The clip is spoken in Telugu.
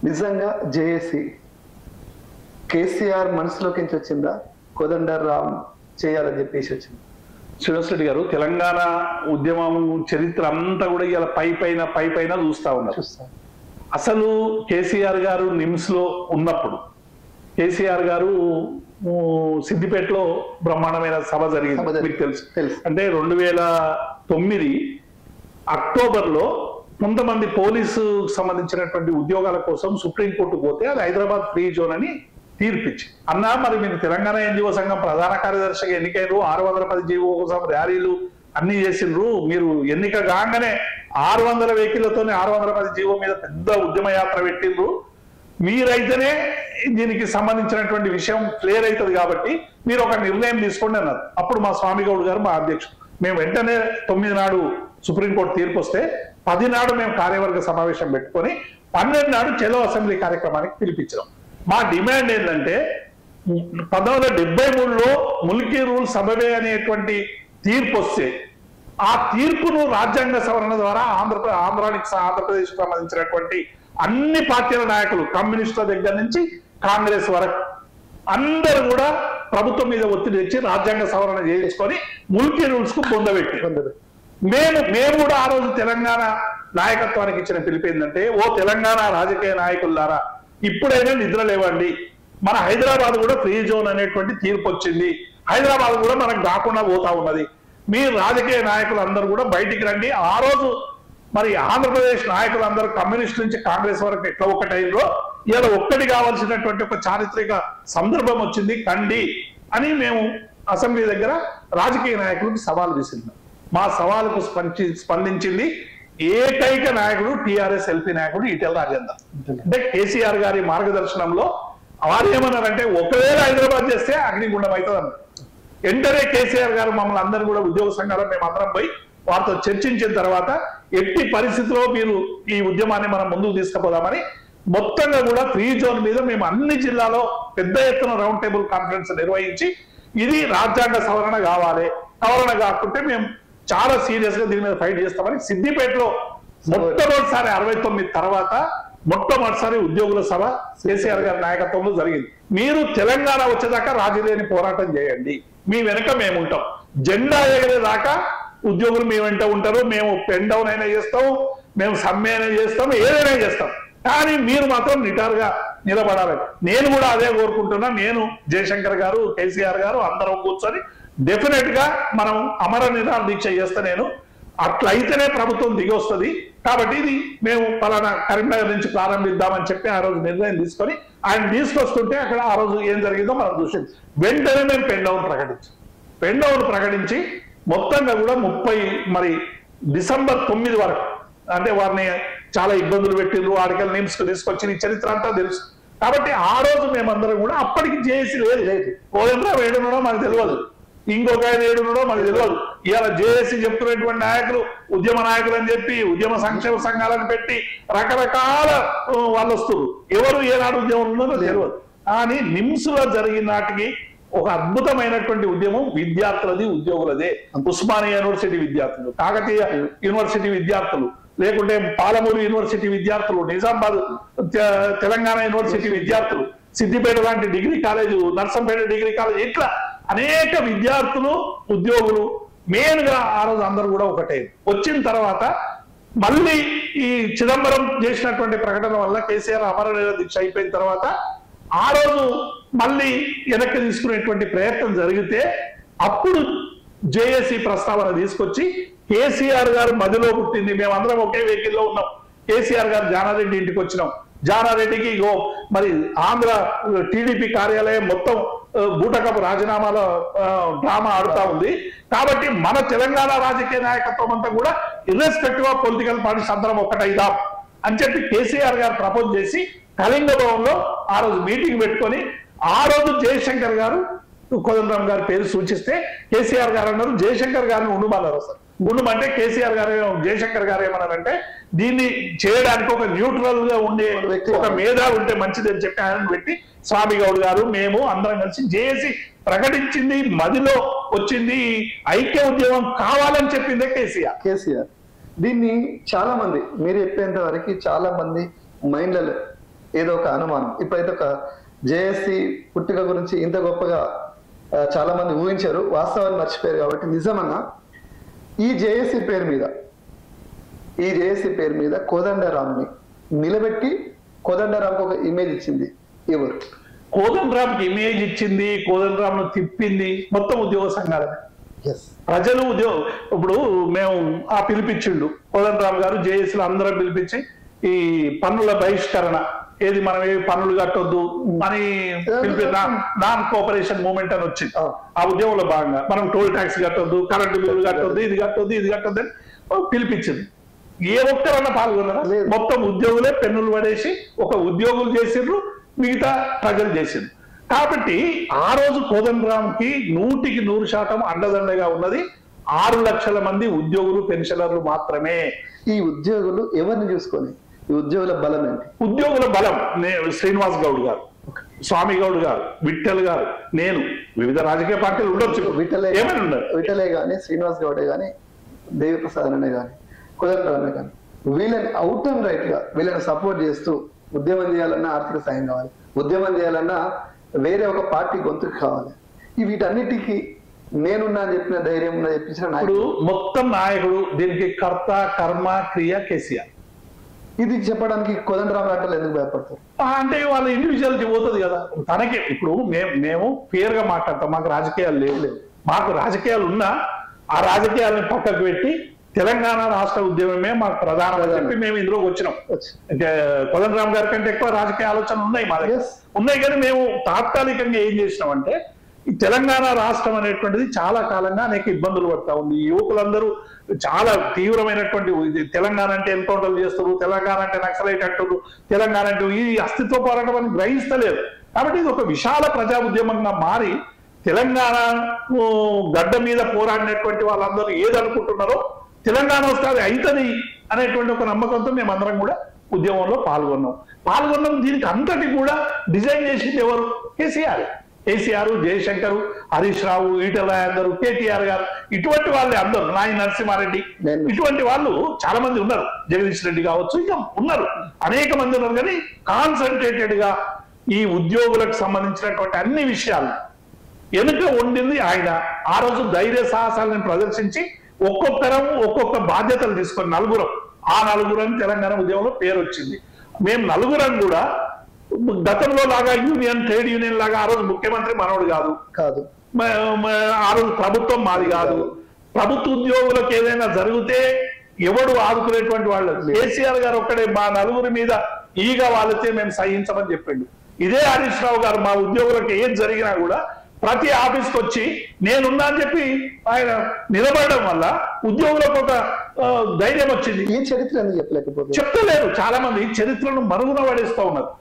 నిజంగా జేఏసీ కేసీఆర్ మనసులోకి నుంచి వచ్చిందా కోదండరామ్ చేయాలని చెప్పేసి వచ్చింది శ్రీనివాస్ రెడ్డి గారు తెలంగాణ ఉద్యమం చరిత్ర అంతా కూడా ఇలా పై పైన పై పైన చూస్తా ఉన్నారు చూస్తాం అసలు కేసీఆర్ గారు నిమ్స్ లో ఉన్నప్పుడు కేసీఆర్ గారు ఊ, సిద్దిపేటలో బ్రహ్మాండమైన సభ జరిగింది సభ జరిగింది. మీకు తెలుసు తెలుసు. అంటే రెండు వేల తొమ్మిది అక్టోబర్ లో కొంతమంది పోలీసు సంబంధించినటువంటి ఉద్యోగాల కోసం సుప్రీంకోర్టు పోతే అది హైదరాబాద్ ఫ్రీ జోన్ అని తీర్పిచ్చి అన్నా మరి మీరు తెలంగాణ ఎన్జిఓ సంఘం ప్రధాన కార్యదర్శిగా ఎన్నికైనరు ఆరు వందల పది జీవో కోసం ర్యాలీలు అన్ని చేసిండ్రు మీరు ఎన్నిక కాగానే ఆరు వందల వెహికల్లతోనే ఆరు వందల పది జీవో మీద పెద్ద ఉద్యమ యాత్ర పెట్టిండ్రు మీరైతేనే దీనికి సంబంధించినటువంటి విషయం క్లియర్ అవుతుంది కాబట్టి మీరు ఒక నిర్ణయం తీసుకోండి అన్నారు అప్పుడు మా స్వామి గౌడ్ గారు మా అధ్యక్షుడు మేము వెంటనే తొమ్మిది నాడు సుప్రీంకోర్టు తీర్పు వస్తే పది నాడు మేము కార్యవర్గ సమావేశం పెట్టుకొని పన్నెండు నాడు చెలో అసెంబ్లీ కార్యక్రమానికి పిలిపించాం మా డిమాండ్ ఏంటంటే పంతొమ్మిది వందల డెబ్బై మూడులో ముల్కీ రూల్ సబవే అనేటువంటి తీర్పు వస్తే ఆ తీర్పును రాజ్యాంగ సవరణ ద్వారా ఆంధ్ర ఆంధ్రానికి స- ఆంధ్రప్రదేశ్ సంబంధించినటువంటి అన్ని పార్టీల నాయకులు కమ్యూనిస్టుల దగ్గర నుంచి కాంగ్రెస్ వరకు అందరూ కూడా ప్రభుత్వం మీద ఒత్తిడి తెచ్చి రాజ్యాంగ సవరణ చేయించుకొని ముల్కీ రూల్స్ కు పొందబెట్టి మేము మేము కూడా ఆ రోజు తెలంగాణ నాయకత్వానికి ఇచ్చిన పిలుపు ఏంటంటే ఓ తెలంగాణ రాజకీయ నాయకులారా ఇప్పుడైనా నిద్ర లేవండి మన హైదరాబాద్ కూడా ఫ్రీ జోన్ అనేటువంటి తీర్పు వచ్చింది హైదరాబాద్ కూడా మనకు కాకుండా పోతా ఉన్నది మీ రాజకీయ నాయకులు అందరూ కూడా బయటికి రండి ఆ రోజు మరి ఆంధ్రప్రదేశ్ నాయకులు అందరూ కమ్యూనిస్ట్ నుంచి కాంగ్రెస్ వరకు ఎట్లా ఒక్కటైందో ఇలా ఒక్కటి కావాల్సినటువంటి ఒక చారిత్రక సందర్భం వచ్చింది కండి అని మేము అసెంబ్లీ దగ్గర రాజకీయ నాయకులకు సవాల్ విసిరినాం మా సవాలుకు స్పంచి స్పందించింది ఏకైక నాయకుడు టిఆర్ఎస్ ఎల్పీ నాయకుడు ఈటెల రాజేందర్ అంటే కేసీఆర్ గారి మార్గదర్శనంలో వారు ఏమన్నారంటే ఒకవేళ హైదరాబాద్ చేస్తే అగ్నిగుండం అవుతుంది అన్నారు వెంటనే కేసీఆర్ గారు మమ్మల్ని అందరూ కూడా ఉద్యోగ సంఘాలు మేము అందరం పోయి వారితో చర్చించిన తర్వాత ఎట్టి పరిస్థితిలో మీరు ఈ ఉద్యమాన్ని మనం ముందుకు తీసుకుపోదామని మొత్తంగా కూడా ఫ్రీ జోన్ మీద మేము అన్ని జిల్లాలో పెద్ద ఎత్తున రౌండ్ టేబుల్ కాన్ఫరెన్స్ నిర్వహించి ఇది రాజ్యాంగ సవరణ కావాలి సవరణ కాకుంటే మేము చాలా సీరియస్ గా దీని మీద ఫైట్ చేస్తామని సిద్దిపేటలో మొట్టమొదటిసారి అరవై తొమ్మిది తర్వాత మొట్టమొదటిసారి ఉద్యోగుల సభ కేసీఆర్ గారి నాయకత్వంలో జరిగింది మీరు తెలంగాణ వచ్చేదాకా రాజీ లేని పోరాటం చేయండి మీ వెనక మేము ఉంటాం జెండా ఎగరేదాకా ఉద్యోగులు మీ వెంట ఉంటారు మేము పెన్ డౌన్ అయినా చేస్తాం మేము సమ్మె అయినా చేస్తాం ఏదైనా చేస్తాం కానీ మీరు మాత్రం నిటారుగా నిలబడాలి నేను కూడా అదే కోరుకుంటున్నా నేను జయశంకర్ గారు కేసీఆర్ గారు అందరం కూర్చొని డెఫినెట్ గా మనం అమర నిరాహార దీక్ష చేస్తా నేను అట్లయితేనే ప్రభుత్వం దిగి వస్తుంది కాబట్టి ఇది మేము పలానా కరీంనగర్ నుంచి ప్రారంభిద్దామని చెప్పి ఆ రోజు నిర్ణయం తీసుకొని ఆయన తీసుకొస్తుంటే అక్కడ ఆ రోజు ఏం జరిగిందో మనం చూసింది వెంటనే మేము పెన్ డౌన్ ప్రకటించాం పెన్ డౌన్ ప్రకటించి మొత్తంగా కూడా ముప్పై మరి డిసెంబర్ తొమ్మిది వరకు అంటే వారిని చాలా ఇబ్బందులు పెట్టిండ్రు ఆడికల్ నేమ్స్ తీసుకొచ్చిన ఈ చరిత్ర అంతా తెలుసు కాబట్టి ఆ రోజు మేమందరం కూడా అప్పటికి జేఏసీ లేదు లేదు కోదండరావు ఏడున్నాడో మనకు తెలియదు ఇంకొక ఆయన ఏడున్నాడో మనకు తెలియదు ఇవాళ జేఏసీ చెప్తున్నటువంటి నాయకులు ఉద్యమ నాయకులు అని చెప్పి ఉద్యమ సంక్షేమ సంఘాలను పెట్టి రకరకాల ఆ, వాళ్ళు వస్తారు ఎవరు ఏనాడు ఉద్యమం ఉన్నదో తెలియదు కానీ నిమ్స్ లో జరిగిన నాటికి ఒక అద్భుతమైనటువంటి ఉద్యమం విద్యార్థులది ఉద్యోగులదే ఉస్మానియా యూనివర్సిటీ విద్యార్థులు కాకతీయ యూనివర్సిటీ విద్యార్థులు లేకుంటే పాలమూరు యూనివర్సిటీ విద్యార్థులు నిజామాబాద్ తె- తెలంగాణ యూనివర్సిటీ విద్యార్థులు సిద్దిపేట లాంటి degree college Narsampet degree college ఇట్లా అనేక విద్యార్థులు ఉద్యోగులు మెయిన్ గా ఆ రోజు అందరూ కూడా ఒకటే వచ్చిన తర్వాత మళ్ళీ ఈ చిదంబరం చేసినటువంటి ప్రకటన వల్ల కేసీఆర్ అమర దీక్ష అయిపోయిన తర్వాత ఆ రోజు మళ్ళీ వెనక్కి తీసుకునేటువంటి ప్రయత్నం జరిగితే అప్పుడు జేఏసీ ప్రస్తావన తీసుకొచ్చి కేసీఆర్ గారు మదిలో పుట్టింది మేమందరం ఒకే వెహికల్లో ఉన్నాం కేసీఆర్ గారు జానారెడ్డి ఇంటికి వచ్చినాం జానారెడ్డికి ఇగో మరి ఆంధ్ర టీడీపీ కార్యాలయం మొత్తం ఆ, బూటకపు రాజీనామాల ఆ, డ్రామా ఆడుతా ఉంది కాబట్టి మన తెలంగాణ రాజకీయ నాయకత్వం అంతా కూడా ఇర్రెస్పెక్టివ్ ఆఫ్ పొలిటికల్ పార్టీస్ అందరం ఒకటైదాం అని చెప్పి కేసీఆర్ గారు ప్రపోజ్ చేసి కళింగ భవన్లో ఆ రోజు మీటింగ్ పెట్టుకొని ఆ రోజు జయశంకర్ గారు కోదండరామ్ గారి పేరు సూచిస్తే కేసీఆర్ గారు అన్నారు జయశంకర్ గారిని ఉండుమన్నారు సార్ ఉండమంటే కేసీఆర్ గారు జయశంకర్ గారు ఏమన్నారంటే దీన్ని చేయడానికి ఒక న్యూట్రల్ గా ఉండే వ్యక్తి ఒక మేధావి ఉంటే మంచిది అని చెప్పి ఆయన పెట్టి స్వామి గౌడ్ గారు మేము అందరం కలిసి జేఏసీ ప్రకటించింది మదిలో వచ్చింది ఈ ఐక్య ఉద్యమం కావాలని చెప్పిందే కేసీఆర్ కేసీఆర్ దీన్ని చాలా మంది మీరు చెప్పేంత వరకు చాలా మంది మైండ్లలో ఏదో ఒక అనుమానం ఇప్పుడైతే ఒక జేఏసీ పుట్టుక గురించి ఇంత గొప్పగా ఆ, చాలా మంది ఊహించారు వాస్తవాన్ని మర్చిపోయారు కాబట్టి నిజమన్నా ఈ జేఏసీ పేరు మీద ఈ జేఏసీ పేరు మీద కోదండరాంని నిలబెట్టి కోదండరాంకు ఒక ఇమేజ్ ఇచ్చింది ఎవరు కోదండరామ్కి ఇమేజ్ ఇచ్చింది కోదండరామ్ను తిప్పింది మొత్తం ఉద్యోగ సంఘాలనే ఎస్ ప్రజలు ఉద్యోగ ఇప్పుడు మేము ఆ పిలిపించిండు కోదండరామ్ గారు జేఏసీలో అందరం పిలిపించి ఈ పన్నుల బహిష్కరణ ఏది మనం ఏ పన్నులు కట్టొద్దు అని పిలిపి నాన్ కోఆపరేషన్ మూవ్మెంట్ అని వచ్చింది ఆ. ఆ ఉద్యోగంలో భాగంగా మనం టోల్ ట్యాక్స్ కట్టొద్దు కరెంటు బిల్లులు కట్టొద్దు ఇది కట్టొద్దు ఇది కట్టొద్దు అని పిలిపించింది ఏ ఒక్కరన్నా పాల్గొన్నారా లేదు. మొత్తం ఉద్యోగులే పెన్నులు పడేసి ఒక ఉద్యోగులు చేసిండ్రు మిగతా ప్రజలు చేసిండ్రు కాబట్టి ఆ రోజు కోదండరాంకి నూటికి నూరు శాతం అండదండగా ఉన్నది ఆరు లక్షల మంది ఉద్యోగులు పెన్షనర్లు మాత్రమే ఈ ఉద్యోగులు ఎవరిని చూసుకొని ఈ ఉద్యోగుల బలం ఏంటి ఉద్యోగుల బలం నే- శ్రీనివాస్ గౌడ్ గారు స్వామి గౌడ్ గారు విఠల్ గారు నేను వివిధ రాజకీయ పార్టీలు ఉండొచ్చు విఠలే ఏమైనా ఉండదు విఠలే గాని శ్రీనివాస్ గౌడే గాని దేవిప్రసాద్ అనే గాని కుదరరామే గాని వీళ్ళని అవుట్ అండ్ రైట్ గా వీళ్ళని సపోర్ట్ చేస్తూ ఉద్యమం చేయాలన్నా ఆర్థిక సాయం కావాలి ఉద్యమం చేయాలన్నా వేరే ఒక పార్టీ గొంతుకు కావాలి ఈ వీటన్నిటికీ నేనున్నా అని చెప్పిన ధైర్యం ఉన్నా చెప్పించిన ఇప్పుడు నాయకుడు మొత్తం నాయకుడు దీనికి కర్త కర్మ క్రియ కేసీఆర్ ఇది చెప్పడానికి కోదండరామ లాంటి ఎందుకు భయపడతారు ఆ, అంటే వాళ్ళ ఇండివిజువాలిటీ పోతుంది కదా తనకి ఇప్పుడు మేము మేము ఫేర్ గా మాట్లాడతాం మాకు రాజకీయాలు లేవు లేవు మాకు రాజకీయాలు ఉన్నా ఆ రాజకీయాలను పక్కకు పెట్టి తెలంగాణ రాష్ట్ర ఉద్యమమే మాకు ప్రధానం అని చెప్పి మేము ఇందులోకి వచ్చినాం వచ్చి అంటే కోదండరామ్ గారి కంటే ఎక్కువ రాజకీయ ఆలోచనలు ఉన్నాయి మా దగ్గర Yes. ఉన్నాయి కానీ మేము తాత్కాలికంగా ఏం చేసినామంటే ఈ తెలంగాణ రాష్ట్రం అనేటువంటిది చాలా కాలంగా అనేక ఇబ్బందులు పడతా ఉంది ఈ యువకులందరూ చాలా తీవ్రమైనటువంటి ఇది తెలంగాణ అంటే ఎన్కౌంటర్లు చేస్తారు తెలంగాణ అంటే నక్సలైట్ అంటారు తెలంగాణ అంటే ఈ అస్తిత్వ పోరాటం అని గ్రహిస్తలేదు కాబట్టి ఇది ఒక విశాల ప్రజా ఉద్యమంగా మారి తెలంగాణ ఊ, గడ్డ మీద పోరాడినటువంటి వాళ్ళందరూ ఏదనుకుంటున్నారో తెలంగాణ వస్తే అది అవుతుంది అనేటువంటి ఒక నమ్మకంతో మేమందరం కూడా ఉద్యమంలో పాల్గొన్నాం పాల్గొన్నాం దీనికి అంతటి కూడా డిజైన్ చేసింది ఎవరు కేసీఆర్ కేసీఆర్ జయశంకర్ హరీష్ రావు ఈటల రాజేందర్ కేటీఆర్ గారు ఇటువంటి వాళ్ళే అందరూ నాయి నరసింహారెడ్డి నేను- ఇటువంటి వాళ్ళు చాలా మంది ఉన్నారు జగదీష్ రెడ్డి కావచ్చు ఇంకా ఉన్నారు అనేక మంది ఉన్నారు కానీ కాన్సన్ట్రేటెడ్ గా ఈ ఉద్యోగులకు సంబంధించినటువంటి అన్ని విషయాలు వెనుక ఉండింది ఆయన ఆ రోజు ధైర్య సాహసాలను ప్రదర్శించి ఒక్కొక్కరం ఒక్కొక్క బాధ్యతలు తీసుకొని నలుగురం ఆ నలుగురం తెలంగాణ ఉద్యమంలో పేరు వచ్చింది మేము నలుగురం కూడా గతంలో లాగా యూనియన్ ట్రేడ్ యూనియన్ లాగా ఆ రోజు ముఖ్యమంత్రి మనోడు కాదు కాదు మ- మ- ఆ రోజు ప్రభుత్వం మాది కాదు ప్రభుత్వ ఉద్యోగులకు ఏదైనా జరిగితే ఎవడు ఆదుకునేటువంటి వాళ్ళు కేసీఆర్ గారు ఒక్కడే మా నలుగురి మీద ఈగ వాలితే మేము సహించమని చెప్పిండు ఇదే హరీష్ రావు గారు మా ఉద్యోగులకు ఏం జరిగినా కూడా ప్రతి ఆఫీస్కి వచ్చి నేనున్నా అని చెప్పి ఆయన నిలబడడం వల్ల ఉద్యోగులకు ఒక ఆ, ధైర్యం వచ్చింది ఈ చరిత్ర ఎందుకు చెప్పలేకపోతే చెప్తలేరు చాలా మంది చరిత్రను మరుగున పడేస్తూ ఉన్నారు